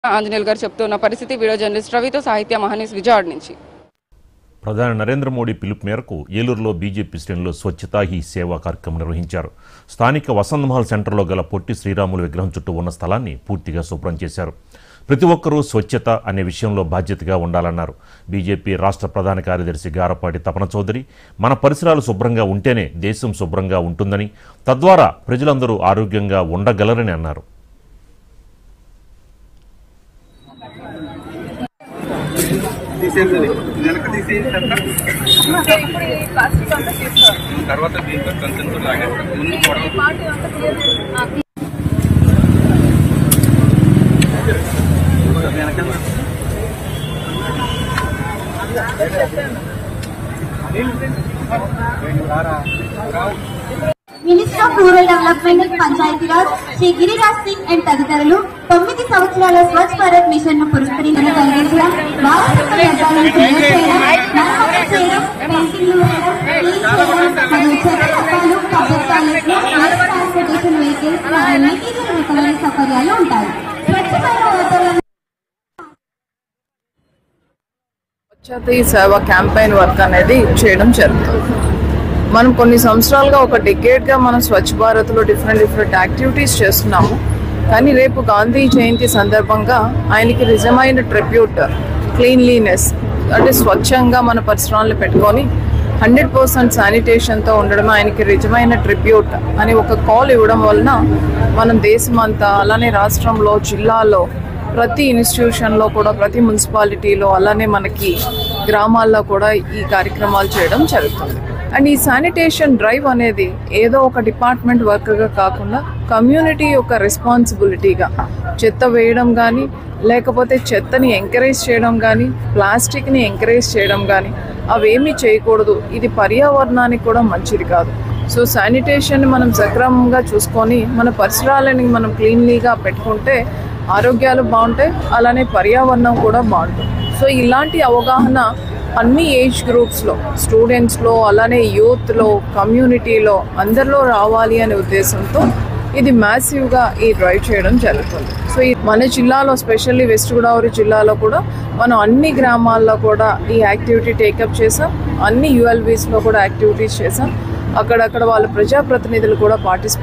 ఆంజనేయులు గారు చెప్తున్న పరిస్థితి వీడియో జర్నలిస్ట్ రవితో సాహిత్య మహానీస్ విజయవాడ నుంచి ప్రధాని నరేంద్ర మోడీ పిలుపు మేరకు ఏలూరులో బీజేపీ శ్రేణులు స్వచ్ఛతా హీ సేవా కార్యక్రమం నిర్వహించారు స్థానిక వసంత్ మహల్ సెంటర్లో గల పొట్టి శ్రీరాములు విగ్రహం చుట్టూ ఉన్న స్థలాన్ని పూర్తిగా శుభ్రం చేశారు ప్రతి ఒక్కరూ స్వచ్ఛత అనే విషయంలో బాధ్యతగా ఉండాలన్నారు బీజేపీ రాష్ట్ర ప్రధాన కార్యదర్శి గారపాటి తపన చౌదరి మన పరిసరాలు శుభ్రంగా ఉంటేనే దేశం శుభ్రంగా ఉంటుందని తద్వారా ప్రజలందరూ ఆరోగ్యంగా ఉండగలరని అన్నారు తీసేయాలి వెనక తీసేయండి తర్వాత దీంతో కంచెంతో లాగేస్తాం ముందు పొడవు వెనక minister of rural development and Panchayati Raj Shri Giriraj Singh and తదితరులు తొమ్మిది సంవత్సరాల స్వచ్ఛ భారత్ మిషన్ ను పురస్కరించిన కలిగించడం వారసత్వ వ్యర్థాలను క్లియర్ చేయడం మరమ్మతులు చేయడం పెయింటింగ్లు వేయడం క్లీన్ చేయడం మరియు చెత్త డబ్బాలు పబ్లిక్ టాయిలెట్లు ఎయిర్ ట్రాన్స్పోర్టేషన్ వెహికల్స్ మరియు మెటీరియల్ రికవరీ సౌకర్యాలు ఉంటాయి స్వచ్ఛమైన వాతావరణం స్వచ్ఛత ఈ సేవ క్యాంపెయిన్ వర్క్ అనేది చేయడం జరుగుతుంది మనం కొన్ని సంవత్సరాలుగా ఒక డికేట్గా మనం స్వచ్ఛ భారత్లో డిఫరెంట్ డిఫరెంట్ యాక్టివిటీస్ చేస్తున్నాము కానీ రేపు గాంధీ జయంతి సందర్భంగా ఆయనకి నిజమైన ట్రిబ్యూట్ క్లీన్లీనెస్ అంటే స్వచ్ఛంగా మన పరిసరాలను పెట్టుకొని హండ్రెడ్ పర్సెంట్ శానిటేషన్తో ఉండడం ఆయనకి నిజమైన ట్రిబ్యూట్ అని ఒక కాల్ ఇవ్వడం వలన మనం దేశమంతా అలానే రాష్ట్రంలో జిల్లాలో ప్రతి ఇన్స్టిట్యూషన్లో కూడా ప్రతి మున్సిపాలిటీలో అలానే మనకి గ్రామాల్లో కూడా ఈ కార్యక్రమాలు చేయడం జరుగుతుంది అండ్ ఈ శానిటేషన్ డ్రైవ్ అనేది ఏదో ఒక డిపార్ట్మెంట్ వర్క్గా కాకుండా కమ్యూనిటీ యొక్క రెస్పాన్సిబిలిటీగా చెత్త వేయడం కానీ లేకపోతే చెత్తని ఎంకరేజ్ చేయడం కానీ ప్లాస్టిక్ని ఎంకరేజ్ చేయడం కానీ అవేమీ చేయకూడదు ఇది పర్యావరణానికి కూడా మంచిది కాదు సో శానిటేషన్ మనం సక్రమంగా చూసుకొని మన పరిసరాలని మనం క్లీన్లీగా పెట్టుకుంటే ఆరోగ్యాలు బాగుంటాయి అలానే పర్యావరణం కూడా బాగుంటుంది సో ఇలాంటి అవగాహన అన్ని ఏజ్ గ్రూప్స్లో స్టూడెంట్స్లో అలానే యూత్లో కమ్యూనిటీలో అందరిలో రావాలి అనే ఉద్దేశంతో ఇది మ్యాసివ్గా ఈ డ్రైవ్ చేయడం జరుగుతుంది సో ఈ మన జిల్లాలో స్పెషల్లీ వెస్ట్ గోదావరి జిల్లాలో కూడా మనం అన్ని గ్రామాల్లో కూడా ఈ యాక్టివిటీ టేకప్ చేసాం అన్ని యూఎల్బీస్లో కూడా యాక్టివిటీస్ చేసాం అక్కడక్కడ వాళ్ళ ప్రజాప్రతినిధులు కూడా పార్టిసిపేట్